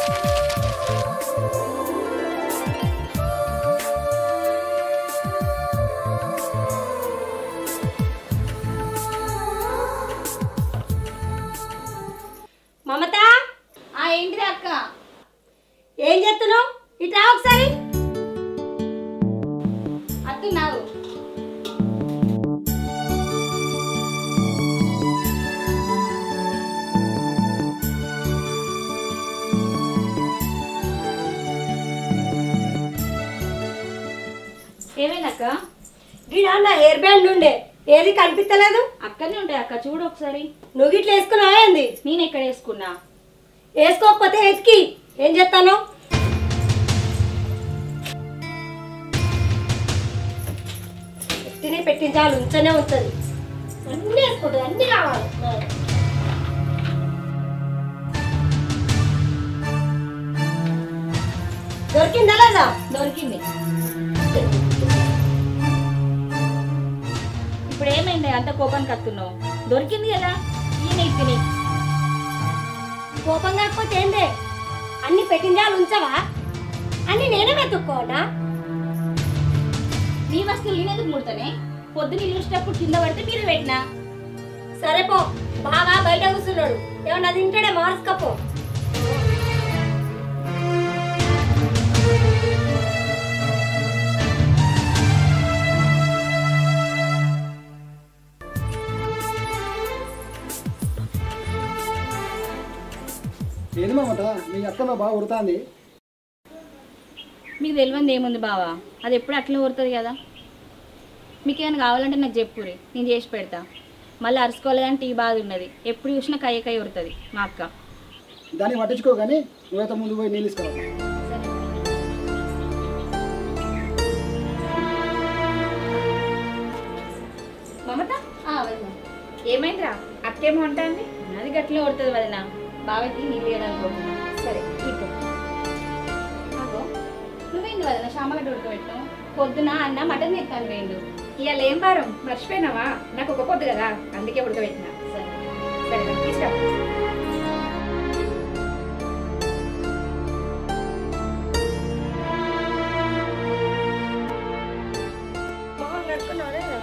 మమత ఆ ఏంటిది అక్క ఏం చేస్తున్నావు ఇట్లా ఒకసారి అత్తున్నావు ఏమైందక్క వీడా నా హెయిర్ బ్యాండ్ ఉండే ఏది కనిపించలేదు అక్కడనే ఉంటాయి అక్క చూడు ఒకసారి నువ్వు ఇట్లా వేసుకున్నావా ఏంది నేను ఎక్కడ వేసుకున్నా వేసుకోకపోతే ఎతికి ఏం చేస్తాను తిని పెట్టించాలి ఉంచనే ఉంటుంది అన్నీ వేసుకుంటుంది అన్నీ కావాలి దొరికిందా లేదా దొరికింది ఇప్పుడు ఏమైంది అంత కోపానికి వస్తున్నావు దొరికింది కదా ఈయన తిని కోపం కాకపోతే ఏందే అన్ని పెట్టించాలి ఉంచవా అన్ని నేనే వెతుక్కోనా నీ వస్తువులు నేను ఎందుకు ముడతానే పొద్దున ఇల్లు వచ్చేటప్పుడు కింద పడితే మీరు పెట్టినా సరే పో బాగా బయట కూర్చున్నాడు ఏమన్నా తింటాడే మార్చుకపో ఏంది మమత మీ అత్తమ్మ బాగా ఉడుతుంది మీకు తెలియంది ఏముంది బావా అది ఎప్పుడు అట్లనే ఊరుతుంది కదా మీకు ఏమైనా కావాలంటే నాకు చెప్పురి నేను చేసి పెడతా మళ్ళీ అరుచుకోలేదంటే ఈ బాధ ఉన్నది ఎప్పుడు చూసినా కయ్య కయ్య ఉరుతుంది మా అక్క దాన్ని పట్టించుకో కానీ నువ్వైతే ముందు పోయి నీళ్ళు ఇసుకోవాలి మమత ఏమైందిరా అక్కేమో అంటాంది అది గట్లే ఉడుతుంది వదిన బావకి నీళ్ళు వేయడానికి సరే ఇప్పు అగో నువ్వేంది వదిన శామగడ్డ ఉడకబెట్టావు పొద్దున అన్న మటన్ తెస్తాను వేయండు ఇవాళ ఏం వారం మర్చిపోయినావా నాకు ఒక పొద్దు కదా అందుకే ఉడకబెట్టిన సరే సరే నాకు ఇష్టం మొహం కడుక్కున్నావా లేదా?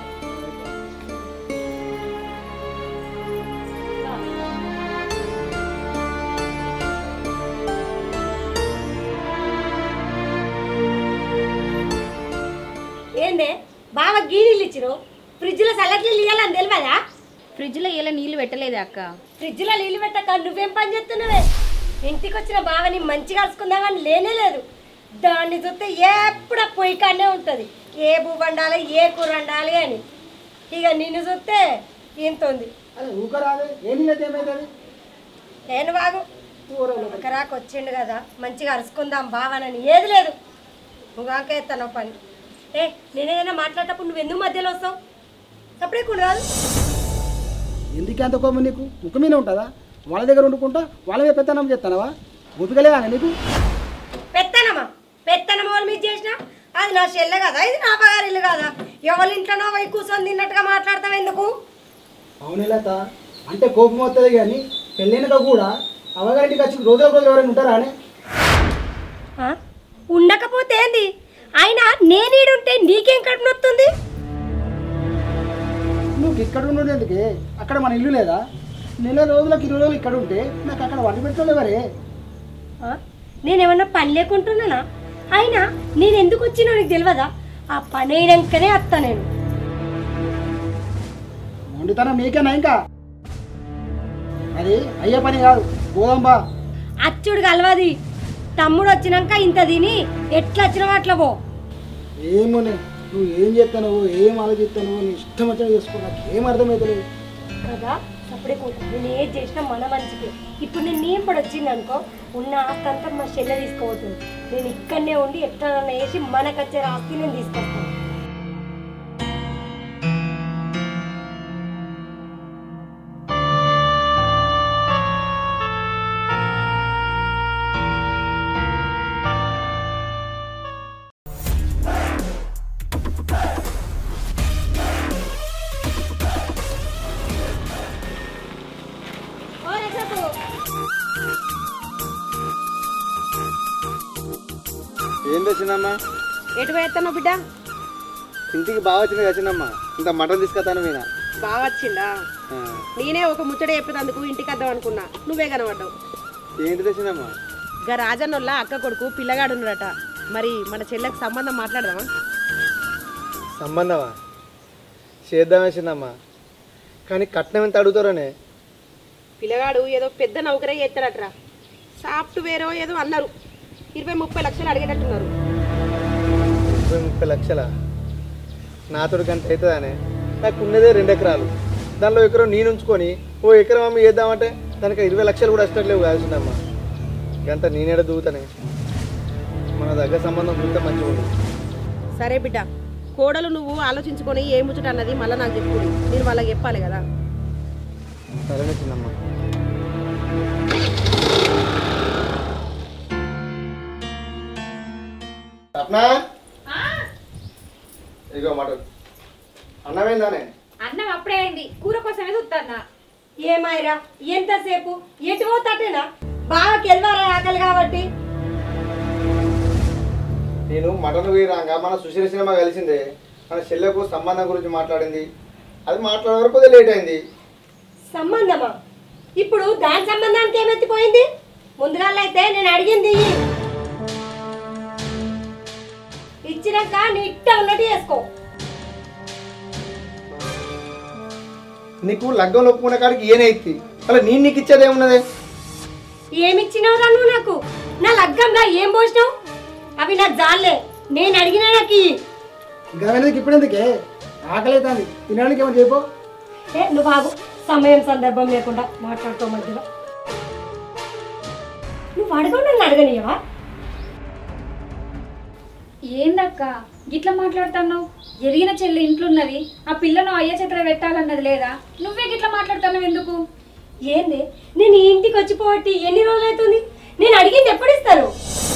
ఏందే బాగా గీనీళ్ళు ఇచ్చిరు ఫ్రిడ్జ్లో చల్లటి నీళ్ళు ఇవ్వాలని తెలియదా ఫ్రిడ్జ్లో ఇలా నీళ్ళు పెట్టలేదే అక్క ఫ్రిడ్జ్లో నీళ్ళు పెట్టక నువ్వేం పని చేస్తున్నావే ఇంటికి వచ్చిన బావని మంచిగా కలుసుకుందామని లేనే లేదు దాన్ని చూస్తే ఎప్పుడు పొయ్యి కాడనే ఉంటుంది ఏ బూ వండాలి ఏ కూర వండాలి అని ఇక నిన్ను చూస్తే ఇంత ఉంది అదే ఊకరాదే ఏ నీళ్ళు అయితే ఏమవుతుంది నేను బాగు ఊరలో ఒకరాకు వచ్చిండు కదా మంచిగా అరుచుకుందాం బావనని ఏది లేదు నువ్వు కాక ఎత్తాను పని ఏ నేనేదైనా మాట్లాడేటప్పుడు నువ్వు ఎందుకు మధ్యలో వస్తావు సపరేట్ కాదు ఎందుకు అంత కోపం నీకు ముక్కు మీద ఉంటుందా వాళ్ళ దగ్గర వండుకుంటా వాళ్ళ మీద పెత్తనం చేస్తానవా ఓపికలేదా నీకు పెత్తనమా పెత్తనం వాళ్ళు మీద చేసిన అది నా చెల్లె కదా ఇది నా పగారి ఇల్లు కదా ఎవరి ఇంట్లోనో పోయి కూర్చొని తిన్నట్టుగా మాట్లాడతావు ఎందుకు అవును లత అంటే కోపం వస్తుంది కానీ పెళ్ళైనక కూడా అవగారింటికి వచ్చి రోజుల రోజులు ఎవరైనా ఉంటారా అని ఆ? ఉండకపోతే ఏంది అయినా నేనీడుంటే నీకేం కడుపు నొత్తుంది నువ్వు ఇక్కడ ఉండేందుకే అక్కడ మన ఇల్లు లేదా నెల రోజులకు ఇరవై రోజులు ఇక్కడ ఉంటే నాకు అక్కడ వంట పెట్టలేవరే ఆ? నేనేమన్నా పని లేకుంటున్నానా అయినా నేను ఎందుకు వచ్చినా నీకు తెలియదా ఆ పని అయినాకనే వస్తా నేను వండుతానా మీకేనా ఇంకా అది అయ్యే పని కాదు పోదాంబా అచ్చుడు కలవది తమ్ముడు వచ్చినాక ఇంత తిని ఎట్లా వచ్చినావో అట్లా పో ఏమోనే నువ్వు ఏం చేస్తావు ఏం ఆలోచిస్తావు నీ ఇష్టం వచ్చిన చేసుకో నాకు ఏం అర్థమవుతలేదు కదా అప్పుడే కూతురు నేను ఏది చేసినా మన మంచికి ఇప్పుడు నేను నేను పడి వచ్చింది అనుకో ఉన్న ఆస్తి అంతా మా చెల్లె తీసుకోవద్దు నేను ఇక్కడనే ఉండి ఎట్లా వేసి మనకు వచ్చే ఆస్తి నేను తీసుకొస్తాను ఏం తెచ్చినమ్మా ఎటు పోయేస్తానో బిడ్డ ఇంటికి బాగా వచ్చింది వచ్చినమ్మా ఇంత మటన్ తీసుకొస్తాను మీన బాగా వచ్చిందా నేనే ఒక ముచ్చట చెప్పేందుకు ఇంటికి వద్దాం అనుకున్నా నువ్వే కనబడ్డావు ఏంటి తెచ్చినమ్మా గా రాజన్నోళ్ళ అక్క కొడుకు పిల్లగాడు ఉన్నాడట మరి మన చెల్లెకి సంబంధం మాట్లాడదామా సంబంధమా చేద్దాం వేసిందమ్మా కానీ కట్నం ఎంత అడుగుతారనే పిల్లగాడు ఏదో పెద్ద నౌకరే చేస్తాడట్రా సాఫ్ట్వేరో ఏదో అన్నారు ఇరవై ముప్పై లక్షలు అడిగేటట్టున్నారు ముప్పై ముప్పై లక్షల నాతోడు గంట అవుతుందనే నాకు ఉన్నదే రెండు ఎకరాలు దానిలో ఎకరం నేను ఉంచుకొని ఓ ఎకరం అమ్మి చేద్దామంటే దానికి ఇరవై లక్షలు కూడా వస్తట్లేవు కాల్సిందమ్మా గంట నేనేడ దూతానే మన దగ్గర సంబంధం చూస్తే మంచిగా ఉంది సరే బిడ్డ కోడలు నువ్వు ఆలోచించుకొని ఏ ముచ్చట అన్నది మళ్ళీ నాకు చెప్పు నేను వాళ్ళకి చెప్పాలి కదా సరేనే చిన్నమ్మా రత్నా ఇగో మటన్ అన్నమేందానే అన్నం అప్పుడే అయింది కూర కోసమే చూస్తానా ఏమాయిరా ఎంతసేపు ఎటు పోతాటేనా బాగా గెలవారా ఆకలి కాబట్టి నేను మటన్ వీరాంగా మన సుశీల సినిమా కలిసిందే మన చెల్లెకు సంబంధం గురించి మాట్లాడింది అది మాట్లాడే వరకు కొద్దిగా లేట్ అయింది సంబంధమా ఇప్పుడు దాని సంబంధానికి ఏమెత్తిపోయింది ముందుగాలైతే నేను అడిగింది ఇయ్యి. ఇచ్చినాక నీ ఇట్ట ఉన్నది వేసుకో నీకు లగ్గం ఒప్పుకునే కాడికి ఏనే ఇచ్చి అలా నేను నీకు ఇచ్చేది ఏమున్నదే ఏమిచ్చినావురా నువ్వు నాకు నా లగ్గంగా ఏం పోసినావు అవి నాకు జాలే నేను అడిగినా నాకు ఇయ్యి. ఇంకా వెళ్ళేది ఇప్పుడు ఎందుకే ఆకలి అవుతుంది తినడానికి ఏమో చెప్పు ఏ నువ్వు బాగు సమయం సందర్భం లేకుండా మాట్లాడుతూ మధ్యలో నువ్వు అడగవు నన్ను అడగనియవా ఏందక్క గిట్లా మాట్లాడుతున్నావు ఎదిగిన చెల్లి ఇంట్లో ఉన్నది ఆ పిల్లను అయ్య చేతిలో పెట్టాలన్నది లేదా నువ్వే గిట్లా మాట్లాడుతున్నావు ఎందుకు ఏంది నేను ఈ ఇంటికి వచ్చిపోబట్టి ఎన్ని రోజులు అవుతుంది నేను అడిగింది ఎప్పుడు ఇస్తారు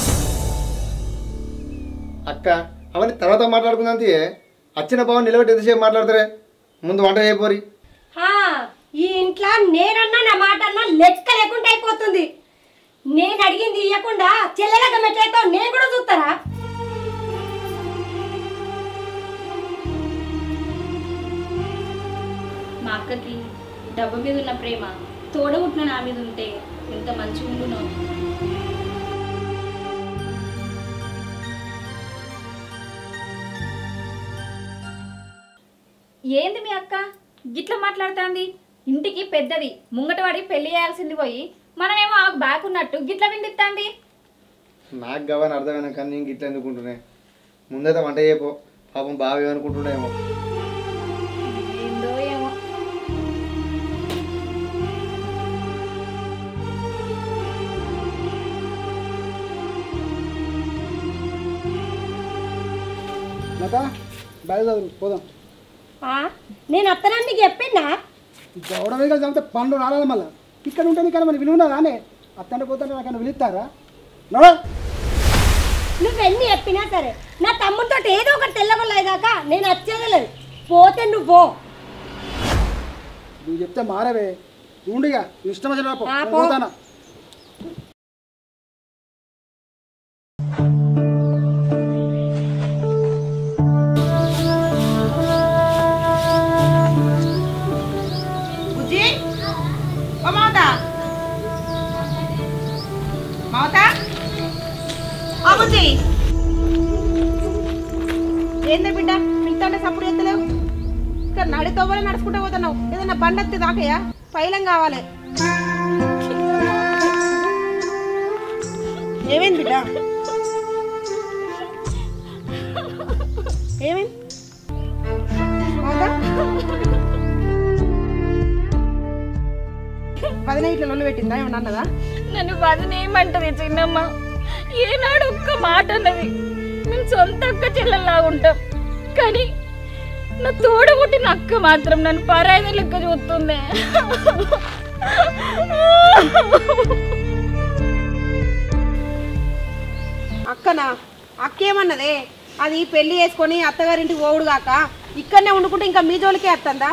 అక్క అవన్నీ తర్వాత మాట్లాడుకుందాం తీయే వచ్చిన బావ నిలబెట్టి ఎంతసేపు మాట్లాడతారే ముందు వంట చేయపోరి హా, ఈ ఇంట్లో నేనన్నా నా మాట అన్నా లెక్క లేకుండా అయిపోతుంది నేను అడిగింది ఇవ్వకుండా చెల్లెలగా మెట్లయితే నేను కూడా చూస్తారా మా అక్కకి డబ్బు మీద ఉన్న ప్రేమ తోడబుట్టిన నా మీద ఉంటే ఎంత మంచిగా ఉండునో ఏంది మీ అక్క గిట్లా మాట్లాడుతుంది ఇంటికి పెద్దది ముంగటవాడి పెళ్లి చేయాల్సింది పోయి మనమేమో ఆ బ్యాక్ ఉన్నట్టు గిట్ల విందిస్తుంది నాకు గవని అర్థమైన కానీ నేను ఇట్లా ఎందుకుంటున్నాయి ముందైతే వంట చేయపో పాపం బాగా ఏమనుకుంటున్నాయేమో ఏందో ఏమో లత బయలుదేరు పోదాం ఆ, నేను అత్తనని నీకు చెప్పిందా గౌడ మీద చదివితే పండు రాలేదు మళ్ళీ ఇక్కడ ఉంటే నీకు మరి విలువ ఉన్నదా అనే అత్తంటే పోతుంటే నాకన్నా పిలుస్తారా నో నువ్వెన్ని చెప్పినా సరే నా తమ్ముడితో ఏదో ఒకటి తెల్లగొల్లేదాకా నేను వచ్చేది లేదు పోతే నువ్వు పో నువ్వు చెప్తే మారవే ఉండిగా ఇష్టం వచ్చిన పో. ఆ, నేను పో. పోతానా బుజ్జి ఓ మమత మమత ఓ బుజ్జి ఏందే బిడ్డ పిలుతుంటే సప్పుడు ఎత్తలేవు ఇక్కడ నడి తోవలే నడుచుకుంటూ పోతున్నావు ఏదైనా బండి ఎత్తి దాకయ్యా పైలం కావాలి ఏమైంది బిడ్డ ఏమైంది మమత పదిన ఇట్లా లొల్లు పెట్టిందా ఏమన్నా అన్నదా నన్ను వదనేయమంటది చిన్నమ్మ ఏనాడు ఒక్క మాట అన్నది మేము సొంత అక్క చెల్లెల్లా ఉంటాం కానీ నా తోడ పుట్టిన అక్క మాత్రం నన్ను పరాయి లెక్క చూస్తుంది అక్కనా అక్క ఏమన్నదే అది పెళ్లి చేసుకొని అత్తగారింటికి పోవుడు కాక ఇక్కడనే వండుకుంటే ఇంకా మీ జోలికే వస్తుందా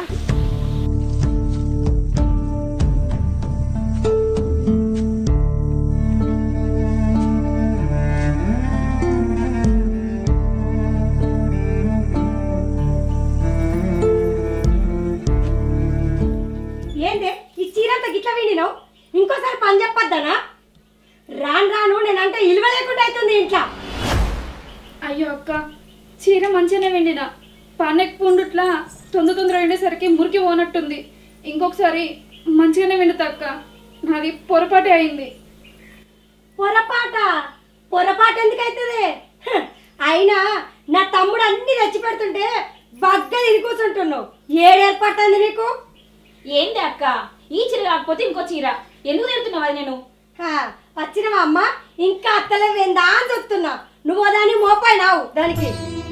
నేనంటే ఇలువ లేకుండా అవుతుంది ఇంట్లో అయ్యో అక్క చీర మంచిగానే వెండిన పానెక్ పుండుట్లా తొందర తొందర వెండేసరికి మురికి పోనట్టుంది ఇంకొకసారి మంచిగానే వెండుతా అక్క నాది పొరపాటే అయింది పొరపాట పొరపాటు ఎందుకు అవుతుంది హ, అయినా నా తమ్ముడు అన్ని తెచ్చి పెడుతుంటే బగ్గ తిరిగి కూర్చుంటున్నావు ఏడు ఏర్పడుతుంది నీకు ఏంది అక్క ఈ చీర కాకపోతే ఇంకో చీర ఎందుకు తిడుతున్నావు అది నేను హ, వచ్చినవా అమ్మ ఇంకా అత్తలేవేందా అని చెప్తున్నా నువ్వు దాన్ని మోపాయినావు దానికి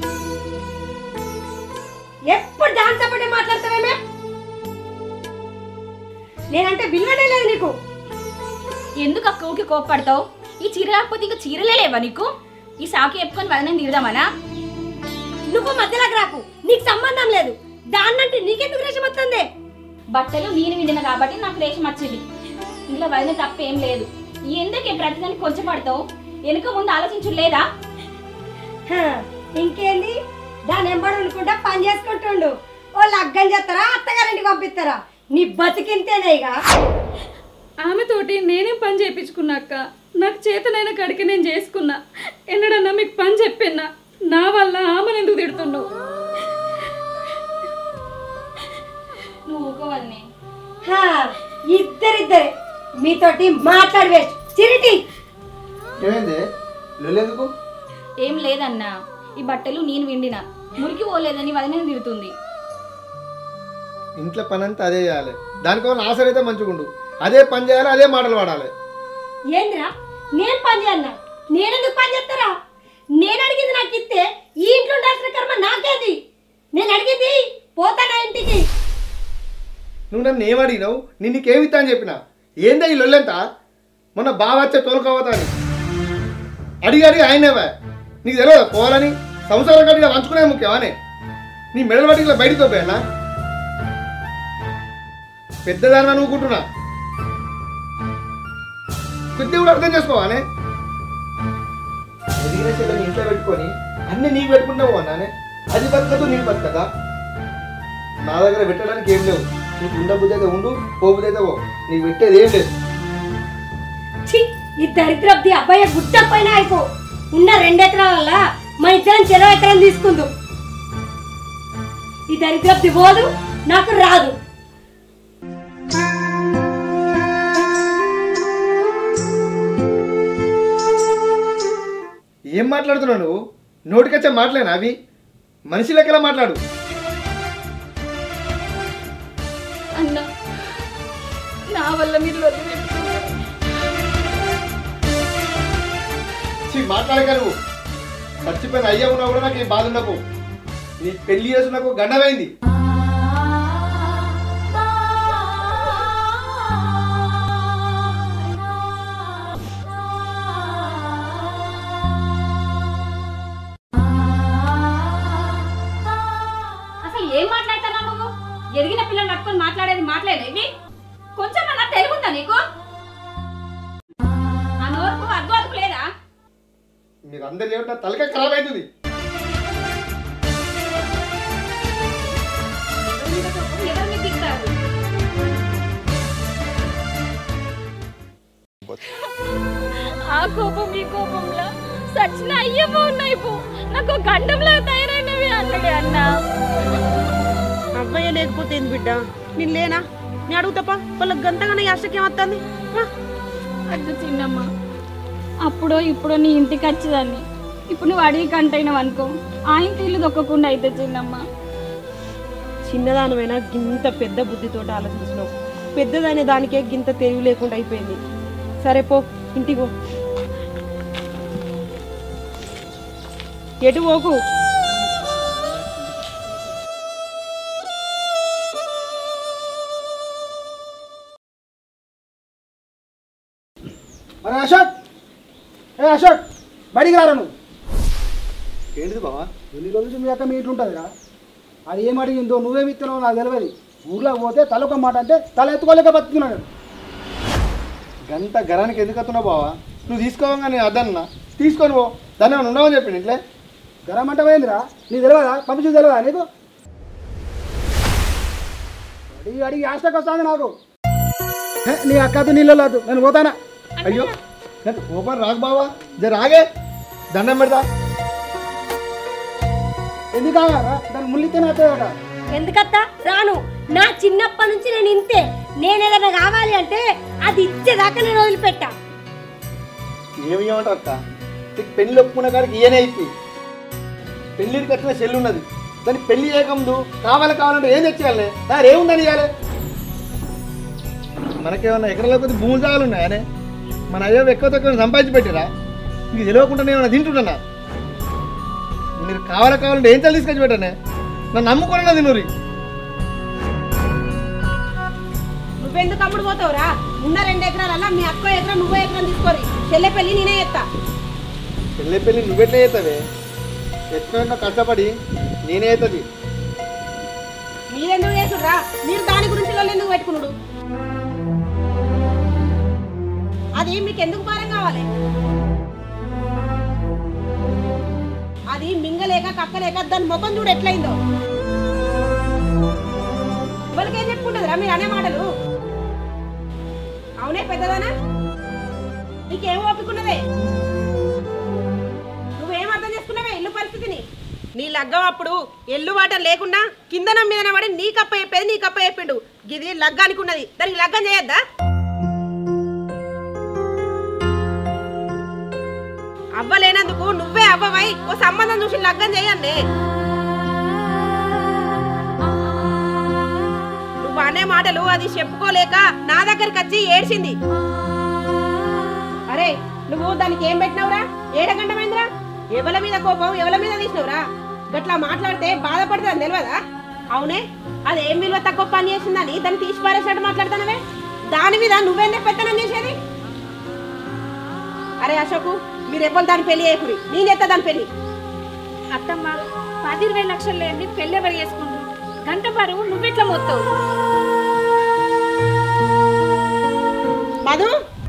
ఎప్పుడు దాని సపోర్టే మాట్లాడతావేమే నేనంటే విలువనే లేదు నీకు ఎందుకు అక్క ఊరికి కోప్పడతావు ఈ చీర కాకపోతే ఇంకా చీరలే లేవా నీకు ఈ సాకి చెప్పుకొని వదనని తిడదామనా నువ్వు మధ్యలోకి రాకు నీకు సంబంధం లేదు దాన్నంటే నీకెందుకు రేషం వస్తుంది బట్టలు నేను విండిన కాబట్టి నాకు రేషం వచ్చింది ఇంట్లో వదిన తప్పేం లేదు ఎందుకే ప్రతిదానికి కొంచెం పడతావు వెనుక ముందు ఆలోచించు లేదా హ, ఇంకేంది దాని ఎంబడి అనుకుంటా పని చేసుకుంటుండు ఓ లగ్గం చేస్తారా అత్తగారింటికి పంపిస్తారా నీ బతికింతేనేగా ఆమెతోటి నేనేం పని చేయించుకున్నాక నాకు చేతనైన కడికి నేను చేసుకున్నా ఎన్నడన్నా మీకు పని చెప్పినా నా వల్ల ఆమెను ఎందుకు తిడుతున్నావు నువ్వు ఊకోవాలని హ, ఇద్దరిద్దరే మీతోటి మాట్లాడి వేస్ట్ చిరిటి ఏమైంది లొల్లెందుకు ఏం లేదన్నా ఈ బట్టలు నేను విండిన మురికి పోలేదని వదిన తిడుతుంది ఇంట్లో పని అంతా అదే చేయాలి దానికోసం ఆసరి అయితే మంచిగుండు అదే పని చేయాలి అదే మాటలు వాడాలి ఏందిరా నేను పని చేయన్నా నేనెందుకు పని చేస్తారా నేను అడిగింది నాకు ఇస్తే ఈ ఇంట్లో ఉండాల్సిన కర్మ నాకేది నేను అడిగింది పోతానా ఇంటికి నువ్వు నన్ను ఏం అడిగినావు నేను నీకేమి ఇస్తా అని చెప్పిన ఏందా ఈ లొల్లెంత మొన్న బాగా వచ్చే తోలుకోవతాని అడిగి అడిగి ఆయనవే నీకు తెలియదు పోవాలని సంసారం కట్టి ఇలా వంచుకునే ముఖ్యమానే నీ మెడల పట్టి ఇలా బయటికి తోపేనా పెద్దదాన్ని అనుకుంటున్నా కొద్దిగా కూడా అర్థం చేసుకోవానే ఎదిగిన చెల్లని ఇంట్లో పెట్టుకొని అన్ని నీకు పెట్టుకుంటావు అన్నానే అది బతకదు నీకు బతకదా నా దగ్గర పెట్టడానికి ఏం లేవు నీకు ఉండ బుద్ధి అయితే ఉండు పో బుద్ధి అయితే పో నీకు పెట్టేది ఏం లేదు ఛీ ఈ దరిద్రబ్ది అబ్బాయి గుట్ట పైన అయిపో ఉన్న రెండెకరాల మా ఇద్దరం చెరవ ఎకరం తీసుకుందాం ఈ దరిద్రబ్ది పోదు నాకు రాదు ఏం మాట్లాడుతున్నావు నువ్వు నోటికొచ్చే మాటలేనా అవి మనిషి లెక్కలా మాట్లాడు అన్న నా వల్ల మీరు లొల్లి పెట్టుకున్నారు ఛీ, మాట్లాడక నువ్వు చచ్చిపోయిన అయ్యా ఉన్నా కూడా నాకు ఈ బాధ ఉండకు నీ పెళ్లి చేసి నాకు గండమైంది అసలు ఏం మాట్లాడుతున్నావు నువ్వు ఎదిగిన పిల్లలు పట్టుకొని మాట్లాడేది మాట్లాడేది ఇవి కొంచెం అన్నా తెలుగుందా నీకు ఆ నోరుకు అద్దు అదుపు లేదా మీరు అందరు ఏమిటో తలక ఖరాబ్ అవుతుంది ఎవరి మీద కోపం, ఎవరి మీద తిడతారు? ఆ కోపం ఈ కోపంలో సచిన అయ్యమో ఉన్నాయి పో నాకు గండంలో తయారైనవి అన్నాడు అన్న అవ్వయ్య లేకపోతే ఏంది బిడ్డ నేను లేనా నేను అడుగుతాపా వాళ్ళకి గంతగానే యాసకేమత్తుంది అట్లా చిన్నమ్మ అప్పుడో ఇప్పుడో నీ ఇంటికి వచ్చేదాన్ని ఇప్పుడు నువ్వు అడిగి కంటైనావు అనుకో ఆ ఇంటి ఇల్లు దొక్కకుండా అయితే చిన్నమ్మ చిన్నదానివైనా గింత పెద్ద బుద్ధితోటి ఆలోచించినావు పెద్దదనే దానికే గింత తెలివి లేకుండా అయిపోయింది సరే పో ఇంటికి పో ఎటు పోకు అరే అశోక్ ఏ అశోక్ బడికి రారా నువ్వు ఏంటిది బావా ఎన్ని రోజుల నుంచి మీ అక్క మీ ఇంట్లో ఉంటుంది కదా అది ఏం అడిగిందో నువ్వేమి ఇస్తున్నావు నాకు తెలియదు ఊర్లోకి పోతే తల ఒక మాట అంటే తల ఎత్తుకోలేక బతుకుతున్నాడు గంట గరానికి ఎందుకు వస్తున్నావు బావా నువ్వు తీసుకోవగా నేను అద్దన్నా తీసుకొని పో దాన్ని ఏమైనా ఉండవని చెప్పి ఇట్లే గరం అంటే పోయిందిరా నీకు తెలియదా పంపించి తెలియదా నీకు అడిగి అడిగి ఆస్టక్ వస్తుంది నాకు హే, నీ అక్కతో నీళ్ళు లేదు నేను పోతానా అయ్యో ఎంత కోపం రాకు బావా జర ఆగే దండం పెడతా ఎందుకు ఆగారా దాన్ని ముల్లితేనే అవుతుందట ఎందుకత్తా రాను నా చిన్నప్పటి నుంచి నేను ఇంతే నేను ఏదైనా కావాలి అంటే అది ఇచ్చేదాకా నేను వదిలిపెట్టా ఏమి ఏమంటావు అక్క నీకు పెళ్లి ఒప్పుకున్న కాడికి ఈయనే ఇప్పి పెళ్ళికి కట్టిన చెల్లి ఉన్నది దాన్ని పెళ్లి చేయకముందు కావాలి కావాలంటే ఏం తెచ్చేయాలి దాని ఏముందని ఇవ్వాలి మనకేమన్నా ఎకరాల కొద్ది భూములు జాగాలు ఉన్నాయనే మన అయ్యో ఎక్కువ తక్కువ సంపాదించి పెట్టిరా మీకు తెలియకుండా నేను ఏమన్నా తింటున్నా మీరు కావాలి కావాలంటే ఏం తల్లి తీసుకొచ్చి పెట్టానే నన్ను నమ్ముకున్నా తినూరి నువ్వెందుకు అమ్ముడు పోతావురా ఉన్న రెండు ఎకరాలల్లా మీ అక్క ఎకరం నువ్వే ఎకరం తీసుకోరి చెల్లె పెళ్ళి నేనే ఎత్తా పెళ్ళి పెళ్ళి నువ్వెట్లా చేస్తావే ఎట్లా కష్టపడి నేనే అవుతుంది మీరెందుకు చేసుర్రా మీరు దాని గురించి వాళ్ళు ఎందుకు పెట్టుకున్నాడు అది మీకు ఎందుకు భారం కావాలి అది మింగలేక కక్కలేక దాని ముఖం చూడు ఎట్లయిందో ఎవరికేం చెప్పుకుంటుందిరా మీరు అనే మాటలు అవునే పెద్దదానా నీకేం ఓపికన్నదే నువ్వేం అర్థం చేసుకున్నావే ఇల్లు పరిస్థితిని నీ లగ్గం అప్పుడు ఎల్లు వాట లేకుండా కిందన మీదన పడి నీ కప్ప చెప్పేది నీ కప్ప చెప్పిండు గిది లగ్గానికి ఉన్నది దానికి లగ్గం చేయొద్దా అవ్వలేనందుకు నువ్వే అవ్వవై ఓ సంబంధం చూసి లగ్గం చేయండి నువ్వు అనే మాటలు అది చెప్పుకోలేక నా దగ్గరికి వచ్చి ఏడ్చింది అరే నువ్వు దానికి ఏం పెట్టినవురా ఏడగంటమైందిరా ఎవల మీద కోపం ఎవల మీద తీసినవురా గట్లా మాట్లాడితే బాధపడుతుంది తెలియదా అవునే అది ఏం విలువ తక్కువ పని చేసిందని దాన్ని తీసి పారేసినట్టు మాట్లాడుతున్నావే దాని మీద నువ్వేందే పెత్తనం చేసేది అరే అశోకు మీరు ఎప్పుడు దాని పెళ్లి చేయకురి నేను చేస్తా దాని పెళ్లి అత్తమ్మ పది ఇరవై లక్షలు లేని పెళ్ళి ఎవరు చేసుకుంటారు గంట బరువు నువ్వెట్లా మొత్తావు మధు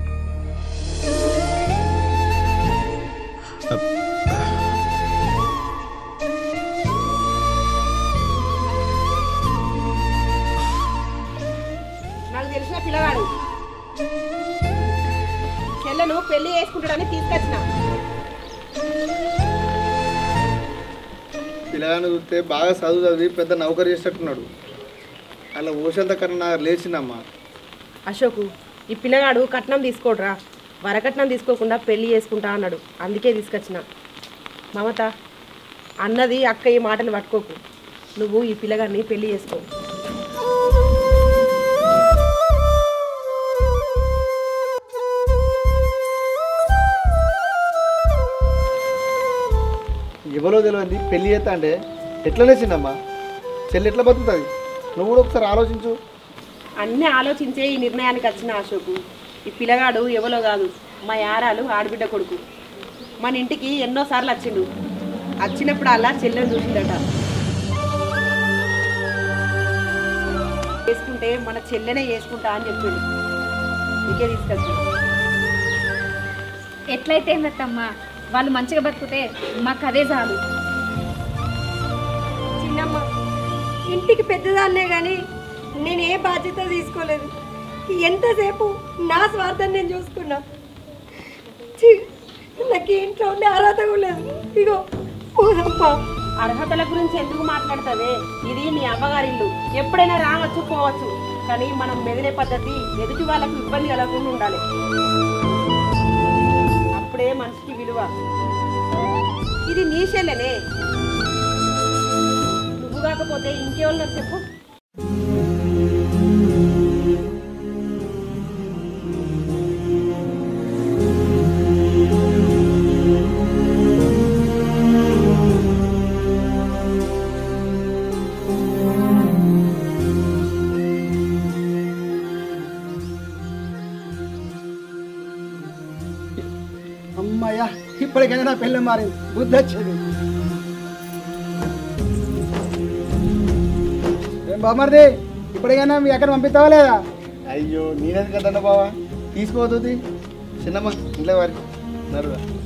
నాకు తెలిసిన పిల్లగాడు చెల్లెను పెళ్లి చేసుకుంటాడని తీసుకొచ్చిన పిల్లగాని చూస్తే బాగా చదువు చదివి పెద్ద నౌకరు చేసేటట్టున్నాడు అలా ఓషంత కన్నా లేచిందమ్మా అశోకు ఈ పిల్లగాడు కట్నం తీసుకోడురా వరకట్నం తీసుకోకుండా పెళ్లి చేసుకుంటా అన్నాడు అందుకే తీసుకొచ్చిన మమత అన్నది అక్క ఈ మాటలు పట్టుకోకు నువ్వు ఈ పిల్లగాడిని పెళ్లి చేసుకో ఎవరో తెలియదు పెళ్లి చేస్తా అంటే ఎట్లా లేచిందమ్మా చెల్లి ఎట్లా బతుకుతుంది నువ్వు కూడా ఒకసారి ఆలోచించు అన్నీ ఆలోచించే ఈ నిర్ణయానికి వచ్చిన అశోకు ఈ పిల్లగాడు ఎవలో కాదు మా యారాలు ఆడబిడ్డ కొడుకు మన ఇంటికి ఎన్నోసార్లు వచ్చిండు వచ్చినప్పుడు అలా చెల్లెని చూసిందట చేసుకుంటే మన చెల్లెనే చేసుకుంటా అని చెప్పిండు ఇంకే తీసుకొచ్చిండు ఎట్లయితే ఏందత్తమ్మా వాళ్ళు మంచిగా బతికితే మాకు అదే చాలు చిన్నమ్మ ఇంటికి పెద్దదాన్నే కానీ నేను ఏ బాధ్యత తీసుకోలేదు ఎంతసేపు నా స్వార్థం నేను చూసుకున్నా ఛీ, నాకు ఈ ఇంట్లో ఉండే అర్హత కూడా లేదు ఇగో పోదమ్మా అర్హతల గురించి ఎందుకు మాట్లాడతావే ఇది నీ అమ్మగారి ఇల్లు ఎప్పుడైనా రావచ్చు పోవచ్చు కానీ మనం మెదిలే పద్ధతి ఎదుటి వాళ్ళకు ఇబ్బంది కలగకుండా ఉండాలి అప్పుడే మనిషికి విలువ ఇది నీ చెల్లెనే నువ్వు కాకపోతే ఇంకెవరు చెప్పు అమ్మయ్యా ఇప్పటికైనా నా పెళ్ళి మారింది బుద్ధి వచ్చేది ఏం బామర్ది ఇప్పటికైనా మీ ఎక్కడ పంపిస్తావా లేదా అయ్యో నేనేది కదన్న బావా తీసుకోవద్దు చిన్నమ్మ ఇంట్లో వారి నరుగా